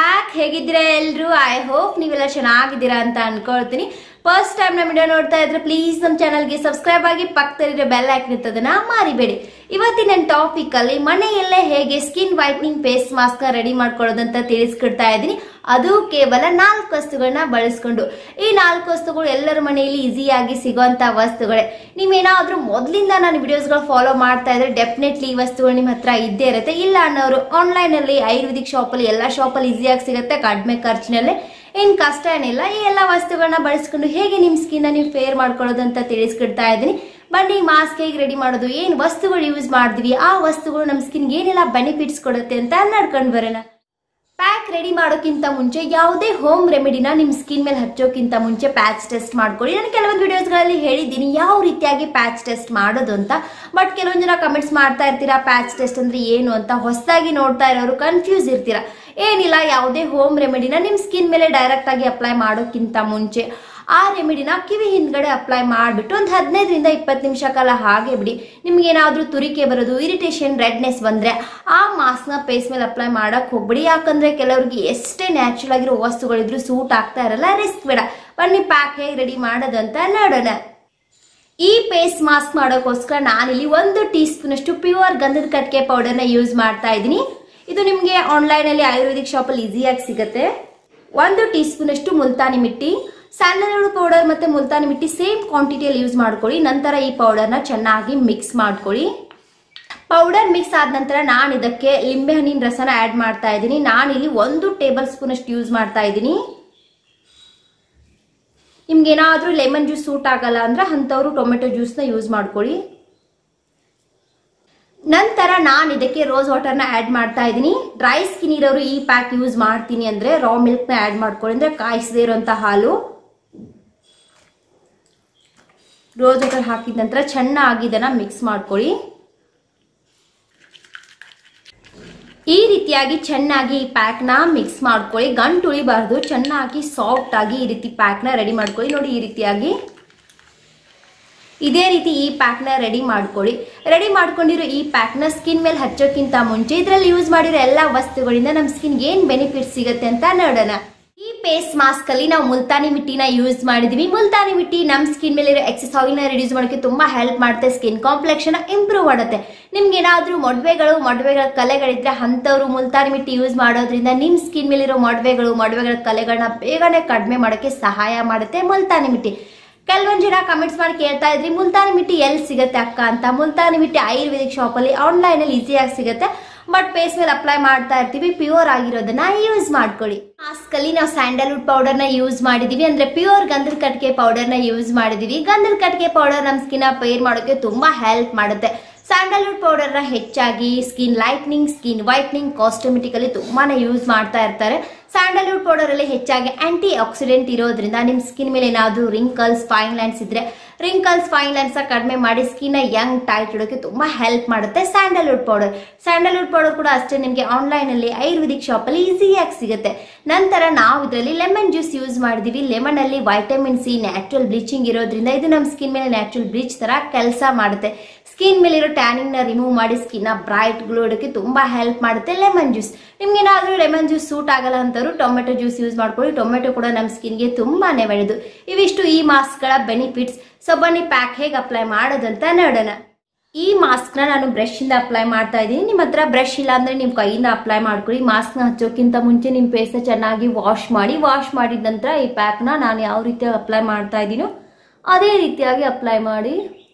back ಹೇಗಿದ್ದೀರಾ ಎಲ್ರು I hope ನೀವೆಲ್ಲ ಚೆನ್ನಾಗಿದ್ದೀರಾ ಅಂತ ಅನ್ಕೊಳ್ತೀನಿ ಫಸ್ಟ್ ಟೈಮ್ ನಮ್ಮ ವಿಡಿಯೋ ನೋಡ್ತಾ ಇದ್ರೆ ಪ್ಲೀಸ್ ನಮ್ಮ ಚಾನಲ್ಗೆ ಸಬ್ಸ್ಕ್ರೈಬ್ ಆಗಿ ಪಕ್ಕದಲ್ಲಿರೋ ಬೆಲ್ ಹಾಕಿ ಇರ್ತದನ್ನ ಮಾರಿಬೇಡಿ ಇವತ್ತಿನ ಟಾಪಿಕ್ ಅಲ್ಲಿ ಮನೆಯಲ್ಲೇ ಹೇಗೆ skin whitening face mask ready ಮಾಡ್ಕೊಳ್ಳೋದಂತ ತಿಳಿಸ್ಕೊಡ್ತಾ ಇದ್ದೀನಿ ಅದು ಕೇವಲ ನಾಲ್ಕು ವಸ್ತುಗಳನ್ನ ಬಳಸ್ಕೊಂಡು ಈ ನಾಲ್ಕು ವಸ್ತುಗಳು ಎಲ್ಲರ ಮನೆಯಲ್ಲಿ ಈಸಿಯಾಗಿ ಸಿಗುವಂತ ವಸ್ತುಗಳೇ ನೀವೇನಾದ್ರೂ ಮೊದಲಿಂದ ನಾನು ವಿಡಿಯೋಸ್ಗಳು ಫಾಲೋ ಮಾಡ್ತಾ ಇದ್ರೆ ಡೆಫಿನೆಟ್ಲಿ ಈ ವಸ್ತುಗಳು ನಿಮ್ಮ ಹತ್ರ ಇದ್ದೇ ಇರುತ್ತೆ ಇಲ್ಲ ಅನ್ನೋರು ಆನ್ಲೈನ್ ಅಲ್ಲಿ ಆಯುರ್ವೇದಿಕ್ ಶಾಪಲ್ಲಿ ಎಲ್ಲ ಶಾಪಲ್ಲಿ ಈಸಿಯಾಗಿ ಸಿಗುತ್ತೆ ಕಡಿಮೆ ಖರ್ಚಿನಲ್ಲೇ ಏನ್ ಕಷ್ಟ ಏನಿಲ್ಲ ಈ ಎಲ್ಲ ವಸ್ತುಗಳನ್ನ ಬಳಸ್ಕೊಂಡು ಹೇಗೆ ನಿಮ್ ಸ್ಕಿನ್ ನೀವು ಫೇರ್ ಮಾಡ್ಕೊಳ್ಳೋದು ಅಂತ ತಿಳಿಸ್ಕೊಡ್ತಾ ಇದ್ದೀನಿ ಬನ್ನಿ ಮಾಸ್ಕ್ ಹೇಗೆ ರೆಡಿ ಮಾಡೋದು ಏನ್ ವಸ್ತುಗಳು ಯೂಸ್ ಮಾಡ್ತೀವಿ ಆ ವಸ್ತುಗಳು ನಮ್ಮ ಸ್ಕಿನ್ ಏನೆಲ್ಲ ಬೆನಿಫಿಟ್ಸ್ ಕೊಡುತ್ತೆ ಅಂತ ನಡ್ಕೊಂಡು ಬರೋಣ ಪ್ಯಾಕ್ ರೆಡಿ ಮಾಡೋಕ್ಕಿಂತ ಮುಂಚೆ ಯಾವುದೇ ಹೋಮ್ ರೆಮಿಡಿನ ನಿಮ್ಮ ಸ್ಕಿನ್ ಮೇಲೆ ಹಚ್ಚೋಕ್ಕಿಂತ ಮುಂಚೆ ಪ್ಯಾಚ್ ಟೆಸ್ಟ್ ಮಾಡ್ಕೊಳ್ಳಿ ನಾನು ಕೆಲವೊಂದು ವಿಡಿಯೋಸ್ಗಳಲ್ಲಿ ಹೇಳಿದ್ದೀನಿ ಯಾವ ರೀತಿಯಾಗಿ ಪ್ಯಾಚ್ ಟೆಸ್ಟ್ ಮಾಡೋದು ಅಂತ ಬಟ್ ಕೆಲವೊಂದು ಜನ ಕಮೆಂಟ್ಸ್ ಮಾಡ್ತಾ ಇರ್ತೀರಾ ಪ್ಯಾಚ್ ಟೆಸ್ಟ್ ಅಂದ್ರೆ ಏನು ಅಂತ ಹೊಸದಾಗಿ ನೋಡ್ತಾ ಇರೋರು ಕನ್ಫ್ಯೂಸ್ ಇರ್ತೀರಾ ಏನಿಲ್ಲ ಯಾವುದೇ ಹೋಮ್ ರೆಮಿಡಿನ ನಿಮ್ಮ ಸ್ಕಿನ್ ಮೇಲೆ ಡೈರೆಕ್ಟ್ ಆಗಿ ಅಪ್ಲೈ ಮಾಡೋಕ್ಕಿಂತ ಮುಂಚೆ ಆ ರೆಮಿಡಿನ ಕಿವಿ ಹಿಂದ್ಗಡೆ ಅಪ್ಲೈ ಮಾಡಿಬಿಟ್ಟು ಒಂದು ಹದಿನೈದರಿಂದ ಇಪ್ಪತ್ತು ನಿಮಿಷ ಕಾಲ ಹಾಗೆ ಬಿಡಿ ನಿಮ್ಗೇನಾದ್ರೂ ತುರಿಕೆ ಬರೋದು ಇರಿಟೇಷನ್ ರೆಡ್ನೆಸ್ ಬಂದ್ರೆ ಆ ಮಾಸ್ಕ್ನ ಫೇಸ್ ಮೇಲೆ ಅಪ್ಲೈ ಮಾಡಕ್ ಹೋಗ್ಬಿಡಿ ಯಾಕಂದ್ರೆ ಕೆಲವ್ರಿಗೆ ಎಷ್ಟೇ ನ್ಯಾಚುರಲ್ ಆಗಿರೋ ವಸ್ತುಗಳಿದ್ರು ಸೂಟ್ ಆಗ್ತಾ ಇರಲ್ಲ ರಿಸ್ಕ್ ಬೇಡ ಬನ್ನಿ ಪ್ಯಾಕ್ ಹೇಗೆ ರೆಡಿ ಮಾಡೋದಂತ ನೋಡೋಣ ಈ ಫೇಸ್ ಮಾಸ್ಕ್ ಮಾಡೋಕ್ಕೋಸ್ಕರ ನಾನಿಲ್ಲಿ ಒಂದು ಟೀ ಸ್ಪೂನ್ ಅಷ್ಟು ಪ್ಯೂರ್ ಗಂಧದ ಕಟ್ಕೆ ಪೌಡರ್ನ ಯೂಸ್ ಮಾಡ್ತಾ ಇದ್ದೀನಿ ಇದು ನಿಮಗೆ ಆನ್ಲೈನಲ್ಲಿ ಆಯುರ್ವೇದಿಕ್ ಶಾಪಲ್ಲಿ ಈಸಿಯಾಗಿ ಸಿಗುತ್ತೆ ಒಂದು ಟೀ ಸ್ಪೂನ್ ಅಷ್ಟು ಮುಲ್ತಾನಿ ಮಿಟ್ಟಿ ಸ್ಯಾಂಡಲ್ವುಡ್ ಪೌಡರ್ ಮತ್ತೆ ಮುಲ್ತಾನಿ ಮಿಟ್ಟಿ ಸೇಮ್ ಕ್ವಾಂಟಿಟಿಯಲ್ಲಿ ಯೂಸ್ ಮಾಡ್ಕೊಳ್ಳಿ ನಂತರ ಈ ಪೌಡರ್ನ ಚೆನ್ನಾಗಿ ಮಿಕ್ಸ್ ಮಾಡ್ಕೊಳ್ಳಿ ಪೌಡರ್ ಮಿಕ್ಸ್ ಆದ ನಂತರ ನಾನು ಇದಕ್ಕೆ ಲಿಂಬೆ ಹಣ್ಣಿನ ರಸನ ಆ್ಯಡ್ ಮಾಡ್ತಾ ಇದ್ದೀನಿ ನಾನಿಲ್ಲಿ ಒಂದು ಟೇಬಲ್ ಸ್ಪೂನ್ ಅಷ್ಟು ಯೂಸ್ ಮಾಡ್ತಾ ಇದ್ದೀನಿ ನಿಮ್ಗೆ ಏನಾದ್ರೂ ಲೆಮನ್ ಜ್ಯೂಸ್ ಸೂಟ್ ಆಗಲ್ಲ ಅಂದ್ರೆ ಅಂಥವ್ರು ಟೊಮೆಟೊ ಜ್ಯೂಸ್ನ ಯೂಸ್ ಮಾಡ್ಕೊಳ್ಳಿ ನಂತರ ನಾನು ಇದಕ್ಕೆ ರೋಸ್ ವಾಟರ್ನ ಆ್ಯಡ್ ಮಾಡ್ತಾ ಇದ್ದೀನಿ ಡ್ರೈ ಸ್ಕಿನ್ ಇರೋರು ಈ ಪ್ಯಾಕ್ ಯೂಸ್ ಮಾಡ್ತೀನಿ ಅಂದ್ರೆ ರಾ ಮಿಲ್ಕ್ನ ಆ್ಯಡ್ ಮಾಡ್ಕೊಳ್ಳಿ ಅಂದ್ರೆ ಕಾಯಿಸದೇ ಇರೋಂಥ ಹಾಲು ರೋಸ್ ವಾಟರ್ ಹಾಕಿದ ನಂತರ ಚೆನ್ನಾಗಿ ಇದನ್ನ ಮಿಕ್ಸ್ ಮಾಡ್ಕೊಳ್ಳಿ ಈ ರೀತಿಯಾಗಿ ಚೆನ್ನಾಗಿ ಈ ಪ್ಯಾಕ್ನ ಮಿಕ್ಸ್ ಮಾಡ್ಕೊಳ್ಳಿ ಗಂಟು ಉಳಿಬಾರ್ದು ಚೆನ್ನಾಗಿ ಸಾಫ್ಟ್ ಆಗಿ ಈ ರೀತಿ ಪ್ಯಾಕ್ನ ರೆಡಿ ಮಾಡ್ಕೊಳ್ಳಿ ನೋಡಿ ಈ ರೀತಿಯಾಗಿ ಇದೇ ರೀತಿ ಈ ಪ್ಯಾಕ್ನ ರೆಡಿ ಮಾಡ್ಕೊಳ್ಳಿ ರೆಡಿ ಮಾಡ್ಕೊಂಡಿರೋ ಈ ಪ್ಯಾಕ್ನ ಸ್ಕಿನ್ ಮೇಲೆ ಹಚ್ಚೋಕ್ಕಿಂತ ಮುಂಚೆ ಇದರಲ್ಲಿ ಯೂಸ್ ಮಾಡಿರೋ ಎಲ್ಲ ವಸ್ತುಗಳಿಂದ ನಮ್ಮ ಸ್ಕಿನ್ ಏನು ಬೆನಿಫಿಟ್ ಸಿಗುತ್ತೆ ಅಂತ ನೋಡೋಣ ಈ ಫೇಸ್ ಮಾಸ್ಕ್ ಅಲ್ಲಿ ನಾವು ಮುಲ್ತಾನಿ ಮಿಟ್ಟಿನ ಯೂಸ್ ಮಾಡಿದೀವಿ ಮುಲ್ತಾನಿ ಮಿಟ್ಟಿ ನಮ್ಮ ಸ್ಕಿನ್ ಮೇಲೆ ಇರೋ ಎಕ್ಸೆಸ್ ಆಯಿಲ್ನ ರಿಡ್ಯೂಸ್ ಮಾಡೋಕ್ಕೆ ತುಂಬಾ ಹೆಲ್ಪ್ ಮಾಡುತ್ತೆ ಸ್ಕಿನ್ ಕಾಂಪ್ಲೆಕ್ಷನ್ ಇಂಪ್ರೂವ್ ಮಾಡುತ್ತೆ ನಿಮ್ಗೆ ಏನಾದ್ರೂ ಮೊಡವೆಗಳು ಮೊಡವೆಗಳ ಕಲೆಗಳಿದ್ರೆ ಅಂಥವ್ರು ಮುಲ್ತಾನಿ ಮಿಟ್ಟಿ ಯೂಸ್ ಮಾಡೋದ್ರಿಂದ ನಿಮ್ಮ ಸ್ಕಿನ್ ಮೇಲಿರೋ ಮೊಡವೆಗಳು ಮೊಡವೆಗಳ ಕಲೆಗಳನ್ನ ಬೇಗನೆ ಕಡಿಮೆ ಮಾಡೋಕ್ಕೆ ಸಹಾಯ ಮಾಡುತ್ತೆ ಮುಲ್ತಾನಿ ಮಿಟ್ಟಿ ಕೆಲವೊಂದು ಜನ ಕಮೆಂಟ್ಸ್ ಮಾಡಿ ಕೇಳ್ತಾ ಇದ್ರಿ ಮುಲ್ತಾನಿ ಮಿಟ್ಟಿ ಎಲ್ಲಿ ಸಿಗುತ್ತೆ ಅಕ್ಕ ಅಂತ ಮುಲ್ತಾನಿ ಮಿಟ್ಟಿ ಆಯುರ್ವೇದಿಕ್ ಶಾಪಲ್ಲಿ ಆನ್ಲೈನಲ್ಲಿ ಈಸಿಯಾಗಿ ಸಿಗುತ್ತೆ ಬಟ್ ಫೇಸ್ ಮೇಲೆ ಅಪ್ಲೈ ಮಾಡ್ತಾ ಇರ್ತೀವಿ ಪ್ಯೂರ್ ಆಗಿರೋದನ್ನ ಯೂಸ್ ಮಾಡ್ಕೊಳ್ಳಿ ಮಾಸ್ಕ್ ಅಲ್ಲಿ ನಾವು ಸ್ಯಾಂಡಲ್ವುಡ್ ಪೌಡರ್ ನ ಯೂಸ್ ಮಾಡಿದೀವಿ ಅಂದ್ರೆ ಪ್ಯೂರ್ ಗಂಧದ ಕಟ್ಟಿಗೆ ಪೌಡರ್ ನ ಯೂಸ್ ಮಾಡಿದೀವಿ ಗಂಧದ ಕಟ್ಟಿಗೆ ಪೌಡರ್ ನಮ್ಮ ಸ್ಕಿನ್ ಪೇರ್ ಮಾಡೋಕೆ ತುಂಬಾ ಹೆಲ್ಪ್ ಮಾಡುತ್ತೆ ಸ್ಯಾಂಡಲ್ವುಡ್ ಪೌಡರ್ ನ ಹೆಚ್ಚಾಗಿ skin lightening skin whitening cosmetic ಅಲ್ಲಿ ತುಂಬಾನೇ ಯೂಸ್ ಮಾಡ್ತಾ ಇರ್ತಾರೆ ಸ್ಯಾಂಡಲ್ವುಡ್ ಪೌಡರ್ ಅಲ್ಲಿ ಹೆಚ್ಚಾಗಿ ಆಂಟಿ ಆಕ್ಸಿಡೆಂಟ್ ಇರೋದ್ರಿಂದ ನಿಮ್ ಸ್ಕಿನ್ ಮೇಲೆ ಏನಾದ್ರು ರಿಂಕಲ್ಸ್ ಫೈನ್ ಲೈನ್ಸ್ ಇದ್ರೆ ರಿಂಕಲ್ಸ್ ಫೈನ್ ಲೈನ್ಸ್ ಕಡಿಮೆ ಮಾಡಿ ಸ್ಕಿನ್ ಯಂಗ್ ಟೈಟ್ ಇಡೋಕೆ ತುಂಬಾ ಹೆಲ್ಪ್ ಮಾಡುತ್ತೆ ಸ್ಯಾಂಡಲ್ವುಡ್ ಪೌಡರ್ ಸ್ಯಾಂಡಲ್ವುಡ್ ಪೌಡರ್ ಕೂಡ ಅಷ್ಟೇ ನಿಮಗೆ ಆನ್ಲೈನ್ ಅಲ್ಲಿ ಆಯುರ್ವೇದಿಕ್ ಶಾಪ್ ಅಲ್ಲಿ ಈಸಿಯಾಗಿ ಸಿಗುತ್ತೆ ನಂತರ ನಾವು ಇದರಲ್ಲಿ ಲೆಮನ್ ಜ್ಯೂಸ್ ಯೂಸ್ ಮಾಡಿದೀವಿ ಲೆಮನ್ ಅಲ್ಲಿ ವೈಟಮಿನ್ ಸಿ ನ್ಯಾಚುರಲ್ ಬ್ಲೀಚಿಂಗ್ ಇರೋದ್ರಿಂದ ಇದು ನಮ್ಮ ಸ್ಕಿನ್ ಮೇಲೆ ನ್ಯಾಚುರಲ್ ಬ್ಲೀಚ್ ತರ ಕೆಲಸ ಮಾಡುತ್ತೆ ಸ್ಕಿನ್ ಮೇಲಿರೋ ಟ್ಯಾನಿಂಗ್ ನ ರಿಮೂವ್ ಮಾಡಿ ಸ್ಕಿನ್ ನ ಬ್ರೈಟ್ ಗ್ಲೋ ಇಡೋಕೆ ತುಂಬಾ ಹೆಲ್ಪ್ ಮಾಡುತ್ತೆ ಲೆಮನ್ ಜ್ಯೂಸ್ ನಿಮ್ಗೆ ಏನಾದ್ರೂ ಲೆಮನ್ ಜ್ಯೂಸ್ ಸೂಟ್ ಆಗಲ್ಲ ಅಂತವ್ರು ಟೊಮೆಟೊ ಜ್ಯೂಸ್ ಯೂಸ್ ಮಾಡ್ಕೊಳ್ಳಿ ಟೊಮೆಟೊ ಕೂಡ ನಮ್ಮ ಸ್ಕಿನ್ಗೆ ತುಂಬಾನೇ ಒಳ್ಳೆಯದು ಇವಿಷ್ಟು ಈ ಮಾಸ್ಕ್ ಗಳ ಬೆನಿಫಿಟ್ಸ್ ಸೊ ಬನ್ನಿ ಪ್ಯಾಕ್ ಹೇಗೆ ಅಪ್ಲೈ ಮಾಡೋದಂತ ನೋಡೋಣ ಈ ಮಾಸ್ಕ್ನ ನಾನು ಬ್ರಷ್ ಇಂದ ಅಪ್ಲೈ ಮಾಡ್ತಾ ಇದ್ದೀನಿ ನಿಮ್ಮ ಹತ್ರ ಬ್ರಷ್ ಇಲ್ಲ ಅಂದ್ರೆ ನಿಮ್ಮ ಕೈಯಿಂದ ಅಪ್ಲೈ ಮಾಡ್ಕೊಳ್ಳಿ ಮಾಸ್ಕ್ನ ಹಚ್ಚೋಕ್ಕಿಂತ ಮುಂಚೆ ನಿಮ್ಮ ಫೇಸ್ನ ಚೆನ್ನಾಗಿ ವಾಶ್ ಮಾಡಿ ವಾಶ್ ಮಾಡಿದ ನಂತರ ಈ ಪ್ಯಾಕ್ನ ನಾನು ಯಾವ ರೀತಿಯಾಗಿ ಅಪ್ಲೈ ಮಾಡ್ತಾ ಇದ್ದೀನೋ ಅದೇ ರೀತಿಯಾಗಿ ಅಪ್ಲೈ ಮಾಡಿ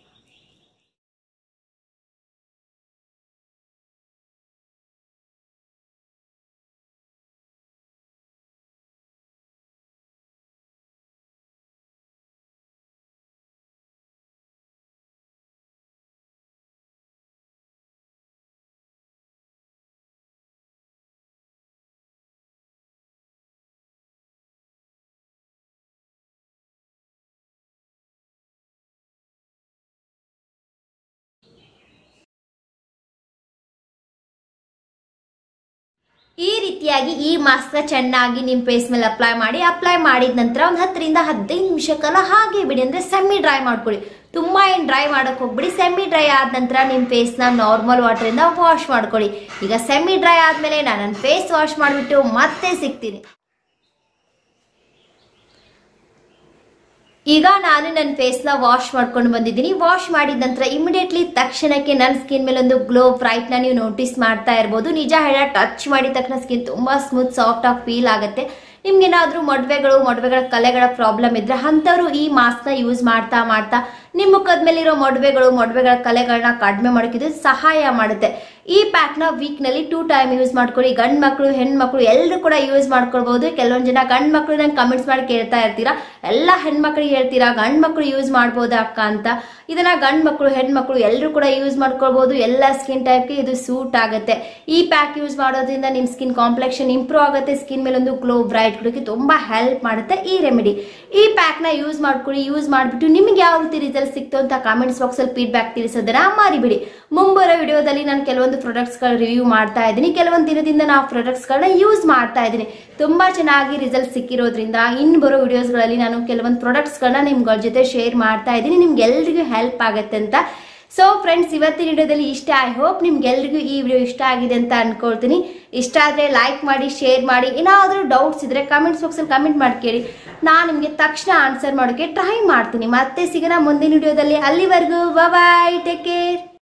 ಈ ರೀತಿಯಾಗಿ ಈ ಮಾಸ್ಕ್ ಚೆನ್ನಾಗಿ ನಿಮ್ ಫೇಸ್ ಮೇಲೆ ಅಪ್ಲೈ ಮಾಡಿ ಅಪ್ಲೈ ಮಾಡಿದ ನಂತರ ಒಂದು ಹತ್ತರಿಂದ ಹದಿನೈದು ನಿಮಿಷ ಕಾಲ ಹಾಗೆ ಬಿಡಿ ಅಂದ್ರೆ ಸೆಮಿ ಡ್ರೈ ಮಾಡ್ಕೊಳ್ಳಿ ತುಂಬ ಏನು ಡ್ರೈ ಮಾಡೋಕೆ ಹೋಗ್ಬಿಡಿ ಸೆಮಿ ಡ್ರೈ ಆದ ನಂತರ ನಿಮ್ಮ ಫೇಸ್ನ ನಾರ್ಮಲ್ ವಾಟರಿಂದ ವಾಶ್ ಮಾಡ್ಕೊಳ್ಳಿ ಈಗ ಸೆಮಿ ಡ್ರೈ ಆದಮೇಲೆ ನಾನು ನನ್ನ ಫೇಸ್ ವಾಶ್ ಮಾಡಿಬಿಟ್ಟು ಮತ್ತೆ ಸಿಗ್ತೀನಿ ಈಗ ನಾನು ನನ್ನ ಫೇಸ್ನ ವಾಶ್ ಮಾಡ್ಕೊಂಡು ಬಂದಿದ್ದೀನಿ ವಾಶ್ ಮಾಡಿದ ನಂತರ ಇಮಿಡಿಯೇಟ್ಲಿ ತಕ್ಷಣಕ್ಕೆ ನನ್ನ ಸ್ಕಿನ್ ಮೇಲೆ ಒಂದು ಗ್ಲೋ ಬ್ರೈಟ್ನ ನೀವು ನೋಟಿಸ್ ಮಾಡ್ತಾ ಇರ್ಬೋದು ನಿಜ ಹೇಳ ಟಚ್ ಮಾಡಿದ ತಕ್ಷಣ ಸ್ಕಿನ್ ತುಂಬ ಸ್ಮೂತ್ ಸಾಫ್ಟ್ ಆಗಿ ಫೀಲ್ ಆಗುತ್ತೆ ನಿಮ್ಗೇನಾದ್ರೂ ಮೊಡವೆಗಳು ಮೊಡವೆಗಳ ಕಲೆಗಳ ಪ್ರಾಬ್ಲಮ್ ಇದ್ರೆ ಅಂಥವ್ರು ಈ ಮಾಸ್ಕ್ನ ಯೂಸ್ ಮಾಡ್ತಾ ಮಾಡ್ತಾ ನಿಮ್ಮ ಮುಖದ ಮೇಲಿರೋ ಮೊಡವೆಗಳು ಮೊಡವೆಗಳ ಕಲೆಗಳನ್ನ ಕಡಿಮೆ ಮಾಡೋಕ್ಕಿದು ಸಹಾಯ ಮಾಡುತ್ತೆ ಈ ಪ್ಯಾಕ್ನ ವೀಕ್ನಲ್ಲಿ ಟೂ ಟೈಮ್ ಯೂಸ್ ಮಾಡ್ಕೊಳ್ಳಿ ಗಂಡು ಮಕ್ಕಳು ಹೆಣ್ಮಕ್ಳು ಎಲ್ಲರೂ ಕೂಡ ಯೂಸ್ ಮಾಡ್ಕೊಳ್ಬಹುದು ಕೆಲವೊಂದು ಜನ ಗಂಡು ಮಕ್ಕಳು ನಂಗೆ ಕಮೆಂಟ್ಸ್ ಮಾಡಿ ಕೇಳ್ತಾ ಇರ್ತೀರಾ ಎಲ್ಲ ಹೆಣ್ಮಕ್ಳಿಗೆ ಹೇಳ್ತೀರಾ ಗಂಡು ಮಕ್ಕಳು ಯೂಸ್ ಮಾಡ್ಬೋದಾ ಅಕ್ಕ ಅಂತ ಇದನ್ನ ಗಂಡು ಮಕ್ಕಳು ಹೆಣ್ಮಕ್ಳು ಎಲ್ಲರೂ ಕೂಡ ಯೂಸ್ ಮಾಡ್ಕೊಳ್ಬಹುದು ಎಲ್ಲ ಸ್ಕಿನ್ ಟೈಪ್ಗೆ ಇದು ಸೂಟ್ ಆಗುತ್ತೆ ಈ ಪ್ಯಾಕ್ ಯೂಸ್ ಮಾಡೋದ್ರಿಂದ ನಿಮ್ಮ ಸ್ಕಿನ್ ಕಾಂಪ್ಲೆಕ್ಷನ್ ಇಂಪ್ರೂವ್ ಆಗುತ್ತೆ ಸ್ಕಿನ್ ಮೇಲೆ ಒಂದು ಗ್ಲೋ ಬ್ರೈಟ್ ಕೊಡೋಕೆ ತುಂಬಾ ಹೆಲ್ಪ್ ಮಾಡುತ್ತೆ ಈ ರೆಮಿಡಿ ಈ ಪ್ಯಾಕ್ನ ಯೂಸ್ ಮಾಡ್ಕೊಳ್ಳಿ ಯೂಸ್ ಮಾಡಿಬಿಟ್ಟು ನಿಮ್ಗೆ ಯಾವ ರೀತಿ ರಿಸಲ್ಟ್ ಸಿಕ್ತು ಅಂತ ಕಾಮೆಂಟ್ಸ್ ಬಾಕ್ಸಲ್ಲಿ ಫೀಡ್ಬ್ಯಾಕ್ ತಿಳಿಸೋದನ್ನ ಮಾರಿಬಿಡಿ ಮುಂಬರೋ ವಿಡಿಯೋದಲ್ಲಿ ನಾನು ಕೆಲವೊಂದು ಪ್ರಾಡಕ್ಟ್ಸ್ಗಳ ರಿವ್ಯೂ ಮಾಡ್ತಾ ಇದ್ದೀನಿ ಕೆಲವೊಂದು ದಿನದಿಂದ ನಾವು ಪ್ರಾಡಕ್ಟ್ಸ್ಗಳನ್ನ ಯೂಸ್ ಮಾಡ್ತಾ ಇದ್ದೀನಿ ತುಂಬಾ ಚೆನ್ನಾಗಿ ರಿಸಲ್ಟ್ ಸಿಕ್ಕಿರೋದ್ರಿಂದ ಇನ್ನು ಬರೋ ವಿಡಿಯೋಸ್ಗಳಲ್ಲಿ ನಾನು ಕೆಲವೊಂದು ಪ್ರಾಡಕ್ಟ್ಸ್ಗಳನ್ನ ನಿಮ್ಗಳ ಜೊತೆ ಶೇರ್ ಮಾಡ್ತಾ ಇದ್ದೀನಿ ನಿಮ್ಗೆ ಎಲ್ರಿಗೂ ಹೆಲ್ಪ್ ಆಗುತ್ತೆ ಅಂತ ಸೊ ಫ್ರೆಂಡ್ಸ್ ಇವತ್ತಿನ ವಿಡಿಯೋದಲ್ಲಿ ಇಷ್ಟ ಐ ಹೋಪ್ ನಿಮ್ಗೆಲ್ರಿಗೂ ಈ ವಿಡಿಯೋ ಇಷ್ಟ ಆಗಿದೆ ಅಂತ ಅನ್ಕೊಳ್ತೀನಿ ಇಷ್ಟ ಆದರೆ ಲೈಕ್ ಮಾಡಿ ಶೇರ್ ಮಾಡಿ ಏನಾದರೂ ಡೌಟ್ಸ್ ಇದ್ರೆ ಕಮೆಂಟ್ಸ್ ಬಾಕ್ಸಲ್ಲಿ ಕಮೆಂಟ್ ಮಾಡಿ ಕೇಳಿ ನಾನು ನಿಮಗೆ ತಕ್ಷಣ ಆನ್ಸರ್ ಮಾಡೋಕ್ಕೆ ಟ್ರೈ ಮಾಡ್ತೀನಿ ಮತ್ತೆ ಸಿಗೋಣ ಮುಂದಿನ ವಿಡಿಯೋದಲ್ಲಿ ಅಲ್ಲಿವರೆಗೂ ಬಾಯ್ ಟೇಕ್ ಕೇರ್